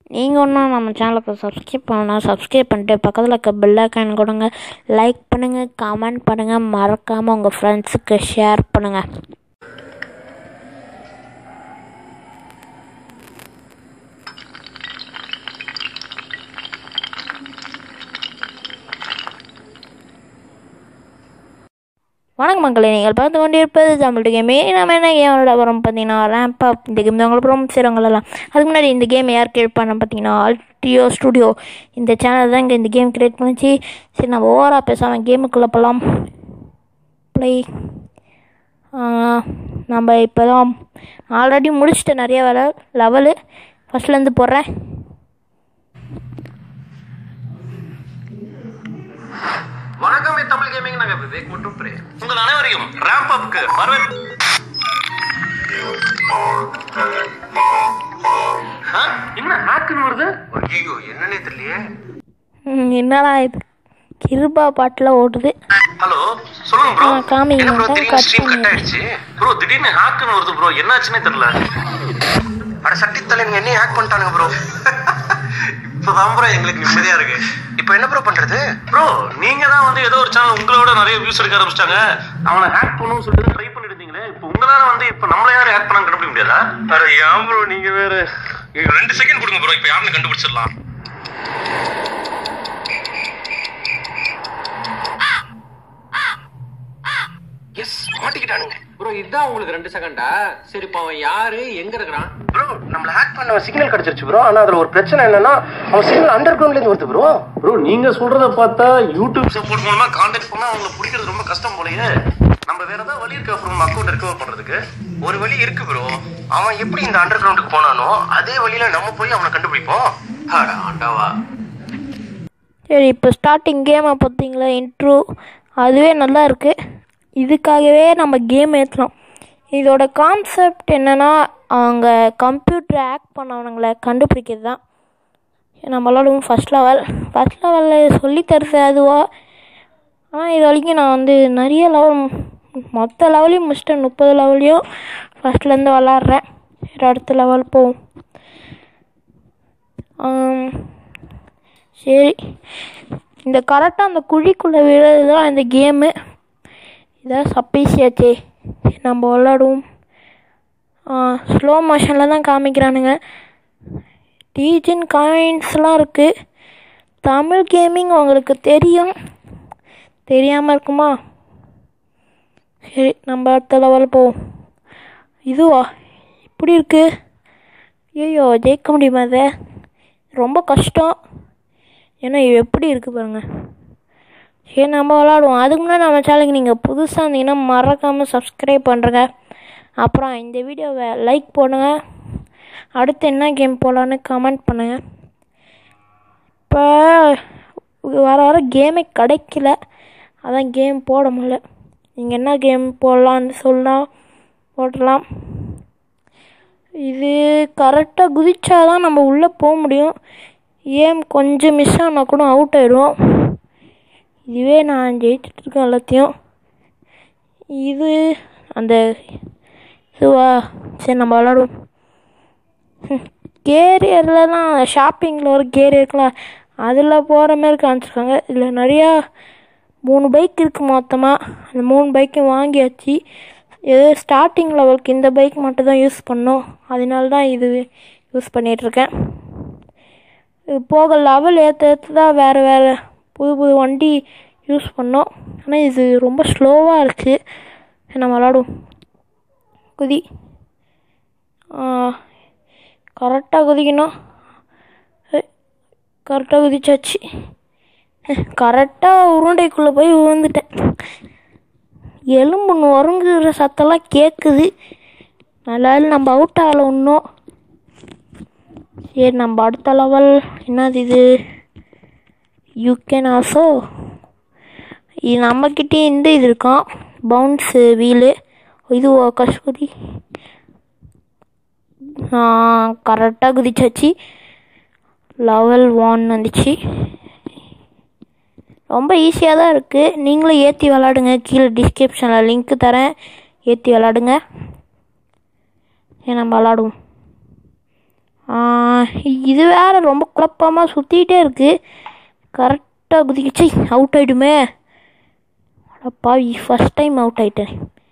நீங்கள் ஒன்றும் நம்ம சேனலுக்கு சப்ஸ்கிரைப் பண்ணலாம் சப்ஸ்கிரைப் பண்ணிட்டு பக்கத்தில் இருக்க பெல் ஐக்கான் கொடுங்க லைக் பண்ணுங்கள் கமெண்ட் பண்ணுங்கள் மறக்காமல் உங்கள் ஃப்ரெண்ட்ஸுக்கு ஷேர் பண்ணுங்கள் வணக்கம் மக்களே நீங்கள் பார்த்து கொண்டிருப்பது தமிழ் கேமே நம்ம என்ன கேம் விளையாட போகிறோம் பார்த்தீங்கன்னா ரேம்ப் அப் இந்த கேம் தான் உங்களுக்கு ரொம்ப செய்கிறவங்களெல்லாம் அதுக்கு முன்னாடி இந்த கேம் யார் கிரியேட் பண்ண பார்த்தீங்கன்னா ஆல்டியோ ஸ்டுடியோ இந்த சேனல் தான் இங்கே இந்த கேம் கிரியேட் பண்ணிச்சு சரி நம்ம ஓவராக பேசாமல் கேமுக்குள்ளே போகலாம் ப்ளே நம்ம இப்போ தான் ஆல்ரெடி முடிச்சிட்டேன் நிறைய வேலை லெவலு ஃபஸ்ட்லேருந்து போடுறேன் வணக்கம் இது தமிழ் கேமிங் நாங்க விவேக் மற்றும் பிரே உங்கள் அனைவரையும் ரேம்ப் அப்க்கு வரவேற்பு ஆ? என்ன ஹேக்குன்னு வருது ஐயோ என்னன்னே தெரியலையே ம், என்னடா இது கிருபா பாட்டில் ஓடுது ஹலோ சொல்லுங்க ப்ரோ ஆ, காமிங்க, என்ன ப்ரோ அதான் திடீர்னு cut ஸ்ட்ரீம் கட் பண்ணிடுறேன். ஆயிடுச்சு ப்ரோ திடீர்னு ஹேக்குன்னு வருது ப்ரோ என்னாச்சுன்னே தெரியல அட சட்டி தலைங்க என்னையும் ஹேக் பண்ணிட்டானுங்க ப்ரோ இப்போதான் ப்ரோ எங்களுக்கு நிம்மதியா இருக்கு இப்போ என்ன ப்ரோ பண்றது ப்ரோ நீங்க தான் வந்து ஏதோ ஒரு சேனல் உங்களோட நிறைய வியூஸ் எடுக்க ஆரம்பிச்சிட்டாங்க அவனை ஹேக் பண்ணணும்னு சொல்லிட்டு ட்ரை பண்ணிட்டு இருந்தீங்களே இப்போ உங்களால வந்து இப்போ நம்மள யாரும் ஹேக் பண்ண கண்டுபிடிக்க முடியாதா அட ஏன் ப்ரோ நீங்க வேற ரெண்டு செகண்ட் கொடுங்க ப்ரோ இப்போ யாருன்னு கண்டுபிடிச்சிடலாம் எஸ் மாட்டிக்கிட்டானுங்க ப்ரோ இதுதான் உங்களுக்கு ரெண்டு செகண்டா சரி இப்போ அவன் யாரு எங்க இருக்கிறான் ப்ரோ நம்மள ஹேக் பண்ண சிக்னல் கிடைச்சிருச்சு ப்ரோ ஆனா அதுல ஒரு பிரச்சனை என்னன்னா அவன் சிக்னல் அண்டர் கிரவுண்ட்ல இருந்து வருது ப்ரோ ப்ரோ நீங்க சொல்றத பார்த்தா யூடியூப் சப்போர்ட் மூலமா கான்டாக்ட் பண்ணா அவங்கள பிடிக்கிறது ரொம்ப கஷ்டம் போலயே நம்ம வேற ஏதாவது வழி இருக்கா ப்ரோ அக்கௌண்ட் ரெக்கவர் பண்றதுக்கு ஒரு வழி இருக்கு ப்ரோ அவன் எப்படி இந்த அண்டர் கிரவுண்டுக்கு போனானோ அதே வழியில நம்ம போய் அவனை கண்டுபிடிப்போம் அட ஆண்டவா சரி இப்போ ஸ்டார்டிங் கேமை பார்த்தீங்களா இன்ட்ரோ அதுவே நல்லா இருக்குது இதுக்காகவே நம்ம கேம் ஏற்றலாம் இதோட கான்செப்ட் என்னென்னா அவங்க கம்ப்யூட்டரை ஆக்ட் பண்ணவனுங்களை கண்டுபிடிக்கிறது தான் நம்மளோட ஃபஸ்ட் லெவல் ஃபஸ்ட் லெவலில் சொல்லித்தருது அதுவா ஆனால் இது வரைக்கும் நான் வந்து நிறைய லெவல் மொத்த லெவலையும் முடிச்சிட்டேன் முப்பது லெவலையும் ஃபஸ்ட்லேருந்து விளாட்றேன் சரி அடுத்த லெவல் போவோம் ஆம், சரி இந்த கரெக்டாக அந்த குழிக்குள்ளே விழுறது தான் இந்த கேமு இதான் சப்பீசியாச்சே சரி நம்ம விளாடுவோம் ஸ்லோ மோஷனில் தான் காமிக்கிறானுங்க டீஜன் காயின்ஸ்லாம் இருக்குது தமிழ் கேமிங் உங்களுக்கு தெரியும் தெரியாமல் இருக்குமா சரி நம்ம அடுத்த லெவல் போவோம் இதுவா இப்படி இருக்கு ஐயோ ஜெயிக்க முடியுமா அதை ரொம்ப கஷ்டம் ஏன்னா இது எப்படி இருக்குது பாருங்க சரி நம்ம விளாடுவோம் அதுக்கு முன்னாடி நம்ம சேனலுக்கு நீங்கள் புதுசாக இருந்தீங்கன்னா மறக்காமல் சப்ஸ்கிரைப் பண்ணுறங்க அப்புறம் இந்த வீடியோவை லைக் போடுங்க அடுத்து என்ன கேம் போடலான்னு கமெண்ட் பண்ணுங்கள் இப்போ வர வர கேமே கிடைக்கல அதான் கேம் போட முடியல நீங்கள் என்ன கேம் போடலான்னு சொல்லலாம் போடலாம் இது கரெக்டாக குதிச்சா தான் நம்ம உள்ளே போக முடியும் ஏம் கொஞ்சம் மிஸ் ஆனால் கூட அவுட் ஆயிடுவோம் இதுவே நான் ஜெயிச்சுட்டு இருக்கேன் எல்லாத்தையும் இது அந்த இதுவா சரி நம்ம விளாடுவோம் கேரியர்லலாம் ஷாப்பிங்கில் ஒரு கேரியர் இருக்குல்ல அதில் போகிற மாதிரி காமிச்சிருக்காங்க இதில் நிறையா மூணு பைக் இருக்குது மொத்தமாக அந்த மூணு பைக்கும் வாங்கியாச்சு ஏதோ ஸ்டார்டிங் லெவலுக்கு இந்த பைக் மட்டும் தான் யூஸ் பண்ணோம் அதனால தான் இது யூஸ் பண்ணிகிட்ருக்கேன் இது போக லெவல் ஏற்ற ஏற்ற தான் வேறு வேறு புது புது வண்டி யூஸ் பண்ணோம் ஆனால் இது ரொம்ப ஸ்லோவாக இருக்குது நம்ம விளாடுவோம் குதி கரெக்டாக குதிக்கணும் கரெக்டாக குதிச்சாச்சு கரெக்டாக உருண்டைக்குள்ளே போய் விழுந்துட்டேன் எலும்பு நொறுங்குற சத்தம்லாம் கேட்குது நல்லா இல்ல, நம்ம அவுட் ஆகலை இன்னும் சரி நம்ம அடுத்த லெவல் என்னது இது யூ கேன் ஆல்சோ இது நம்மக்கிட்டே இந்த இது இருக்கான் பவுன்ஸு வீலு இது கஸ்தூரி கரெக்டாக குதிச்சாச்சு லெவல் ஒன் வந்துச்சு ரொம்ப ஈஸியாக தான் இருக்குது நீங்களும் ஏற்றி விளாடுங்க கீழே டிஸ்கிரிப்ஷனில் லிங்க் தரேன் ஏற்றி விளாடுங்க சரி நம்ம விளாடுவோம் இது வேற ரொம்ப குழப்பமாக சுற்றிக்கிட்டே இருக்குது கரெக்டாக குதிக்கிச்சு அவுட் ஆகிடுமே அடப்பா ஃபஸ்ட் டைம் அவுட் ஆகிட்டேன்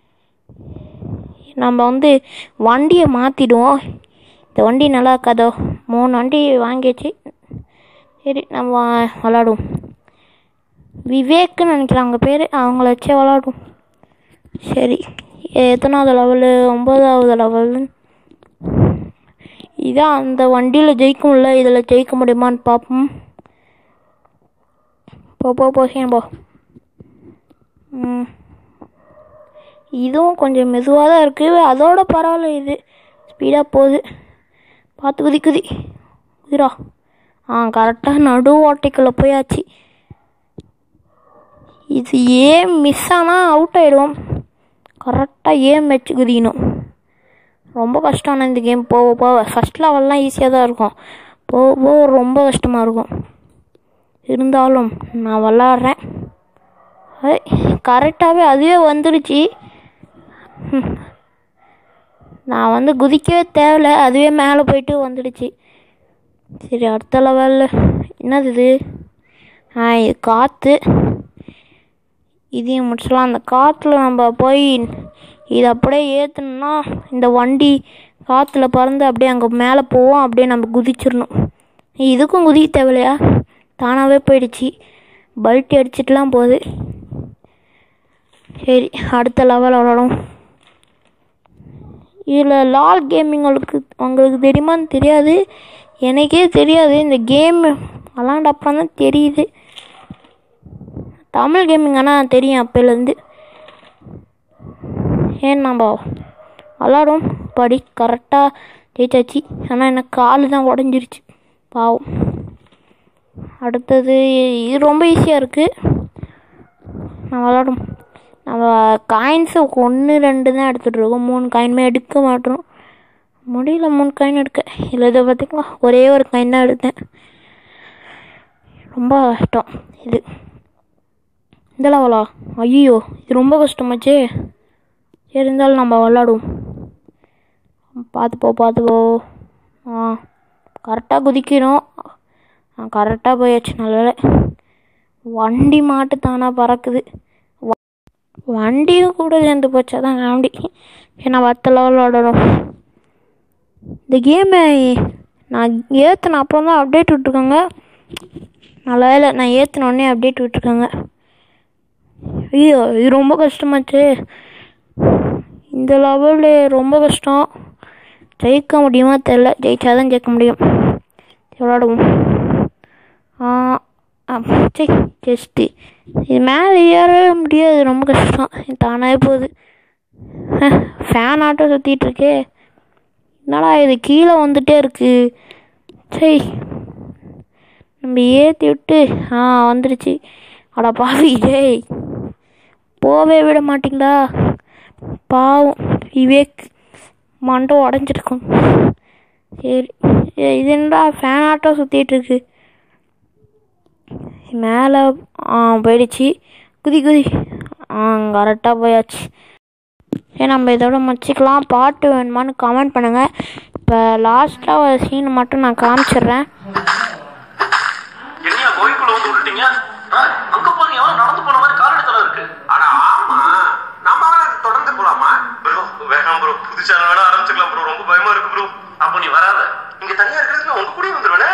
நம்ம வந்து வண்டியை மாற்றிடுவோம் இந்த வண்டி நல்லா இருக்காதோ மூணு வண்டி வாங்கியாச்சு சரி நம்ம விளாடுவோம் விவேக்னு நினைக்கிறேன் அவங்க பேர் அவங்கள வச்சே விளாடுவோம் சரி எத்தனாவது லெவலு ஒம்பதாவது லெவலு இதான் அந்த வண்டியில் ஜெயிக்கும்ல இதில் ஜெயிக்க முடியுமான்னு பார்ப்போம் போ போ போ சீன் போ ம் இதுவும் கொஞ்சம் மெதுவாக தான் இருக்குது அதோட பரவாயில்ல இது ஸ்பீடாக போகுது பார்த்து குதி குதி குதிரா ஆ கரெக்டாக நடு ஓட்டைக்குள்ளே போயாச்சு இது ஏன் மிஸ் ஆனால் அவுட் ஆகிடுவோம் கரெக்டாக ஏம் வச்சு குதிக்கணும் ரொம்ப கஷ்டமான இந்த கேம் போக போக ஃபஸ்ட் லெவல்லாம் ஈஸியாக தான் இருக்கும் போக போக ரொம்ப கஷ்டமாக இருக்கும் இருந்தாலும் நான் விளாட்றேன் கரெக்டாகவே அதுவே வந்துடுச்சு ம். நான் வந்து குதிக்கவே தேவையில்ல அதுவே மேலே போயிட்டு வந்துடுச்சு சரி அடுத்த லெவலில் என்னது இது ஆ இது காற்று இதையும் முடிச்சிடலாம் அந்த காற்றுல நம்ம போய் இதை அப்படியே ஏற்றணும்னா இந்த வண்டி காற்றுல பறந்து அப்படியே அங்கே மேலே போவோம் அப்படியே நம்ம குதிச்சிடணும் இதுக்கும் குதிக்க தேவையில்லையா தானாகவே போயிடுச்சு பல்ட்டி அடிச்சிட்டுலாம் போகுது சரி அடுத்த லெவல் விளாடும் இதில் லால் கேமிங் உங்களுக்கு உங்களுக்கு தெரியுமான்னு தெரியாது எனக்கே தெரியாது இந்த கேம் விளாண்ட அப்புறம் தான் தெரியுது தமிழ் கேமிங் ஆனால் தெரியும் அப்போலேருந்து ஏன் நம்ம விளாடும் படி கரெக்டாக ஜெயிச்சாச்சு ஆனால் எனக்கு கால் தான் உடஞ்சிருச்சு பாவம் அடுத்தது இது ரொம்ப ஈஸியாக இருக்குது நான் விளாடும் நம்ம காயின்ஸு ஒன்று ரெண்டு தான் எடுத்துகிட்டு இருக்கோம் மூணு காயினுமே எடுக்க மாட்டோம் முடியல மூணு காயின் எடுக்க இல்லை இதை பார்த்திங்களா ஒரே ஒரு காயின் தான் எடுத்தேன் ரொம்ப கஷ்டம் இது இந்த லெவலா ஐயோ இது ரொம்ப கஷ்டமாச்சே சரி இருந்தாலும் நம்ம விளாடுவோம் பார்த்து போ பார்த்து போ ஆ கரெக்டாக குதிக்கணும் ஆ கரெக்டாக போயாச்சு நல்ல வேளை. வண்டி மாட்டு தானாக பறக்குது வ- வண்டியும் கூட சேர்ந்து போச்சா தான் காமெடி ஏன்னா வத்த லெவல் விளாடுறோம் இந்த கேமை நான் ஏற்றின அப்புறம் தான் அப்டேட் விட்ருக்காங்க நல்ல வேலை நான் ஏற்றின உடனே அப்டேட் விட்ருக்காங்க ஐயோ இது ரொம்ப கஷ்டமாச்சு இந்த லெவலு ரொம்ப கஷ்டம் ஜெயிக்க முடியுமா தெரில ஜெயிச்சாதான் ஜெயிக்க முடியும் சரி, விளாடுவோம் ஆ சரி ஜஸ்ட்டு இது மேலே ஏறவே முடியாது ரொம்ப கஷ்டம் இது தானாகவே போகுது ஃபேன் ஆட்டம் சுற்றிட்டு இருக்கே என்னடா இது கீழே வந்துட்டே இருக்கு சரி நம்ம ஏற்றி விட்டு ஆ வந்துடுச்சு அட பாவி டேய் போவே விட மாட்டீங்களா பாவம் விவேக் மண்டை உடஞ்சிருக்கும் சரி ஏ, இது என்னடா ஃபேன் ஆட்டம் சுற்றிட்டு இருக்கு மேலே ஆ போயிடுச்சு குதி குதி ஆ கரெக்டாக போயாச்சு சரி நம்ம இதோட முடிச்சிக்கலாம் பாட்டு வேணுமான்னு கமெண்ட் பண்ணுங்கள் இப்போ லாஸ்ட்டாக ஒரு சீன் மட்டும் நான் காமிச்சிடுறேன் என்னையா கோயிலுக்குள்ள வந்து விட்டுட்டீங்க ஆ, அங்க பாருங்க எவனோ நடந்து போன மாதிரி கால் எடுத்துல இருக்கு அட ஆமா நம்ம வேணா தொடர்ந்து போலாமா ப்ரோ வேணாம் ப்ரோ புது சேனல் வேணா ஆரம்பிச்சுக்கலாம் ப்ரோ ரொம்ப பயமா இருக்கு ப்ரோ அப்ப நீ வராத இங்க தனியா இருக்கிறதுக்கு உங்க கூடயே வந்துருவேனே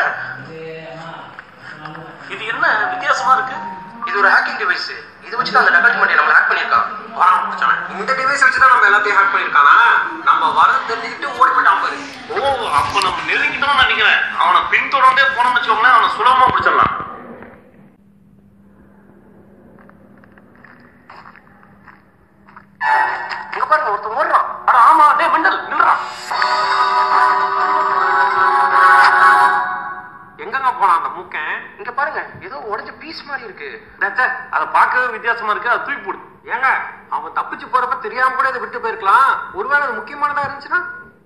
இது என்ன வித்தியாசமா இருக்கு இது ஒரு ஹேக்கிங் டிவைஸ் இது வச்சு தான் அந்த டக்காட்டி மண்டியை நம்ம ஹேக் பண்ணிருக்கான் வரான் பிடிச்சவன் இந்த டிவைஸ் வச்சு தான் நம்ம எல்லாத்தையும் ஹேக் பண்ணிருக்கானா நம்ம வரது தெரிஞ்சுக்கிட்டு ஓடி போயிட்டான் பாரு ஓ அப்ப நம்ம நெருங்கிட்டோம்னு நினைக்கிறேன் அவனை பின்தொடர்ந்தே போனோம்னு வச்சுக்கோங்களேன் அவனை சுலபமா பிடிச்சிடலாம் இங்க பாருங்க ஒருத்தன் ஓடுறான் அட ஆமா டேய் மெண்டல் நில்றான் எங்கங்க போனான் அந்த மூக்கன் இங்க பாருங்க ஏதோ உடைஞ்ச பீஸ் மாதிரி இருக்கு டேச்சே, அத பார்க்கவே வித்தியாசமா இருக்கு அதை தூக்கி போடு ஏங்க அவன் தப்பிச்சு போறப்ப தெரியாம கூட இதை விட்டு போயிருக்கலாம் ஒருவேளை அது முக்கியமானதா இருந்துச்சுன்னா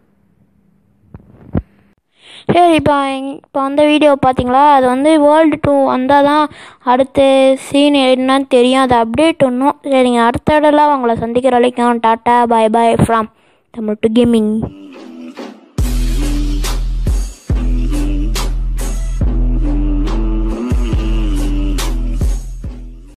சரி இப்போ இப்போ அந்த வீடியோ பார்த்தீங்களா அது வந்து வேர்ல்டு டூ வந்தால் தான் அடுத்த சீன் என்னன்னு தெரியும் அது அப்டேட் ஒன்றும் சரிங்க அடுத்த இடம்லாம் உங்களை சந்திக்கிற வரைக்கும் tata bye bye from Tamil to gaming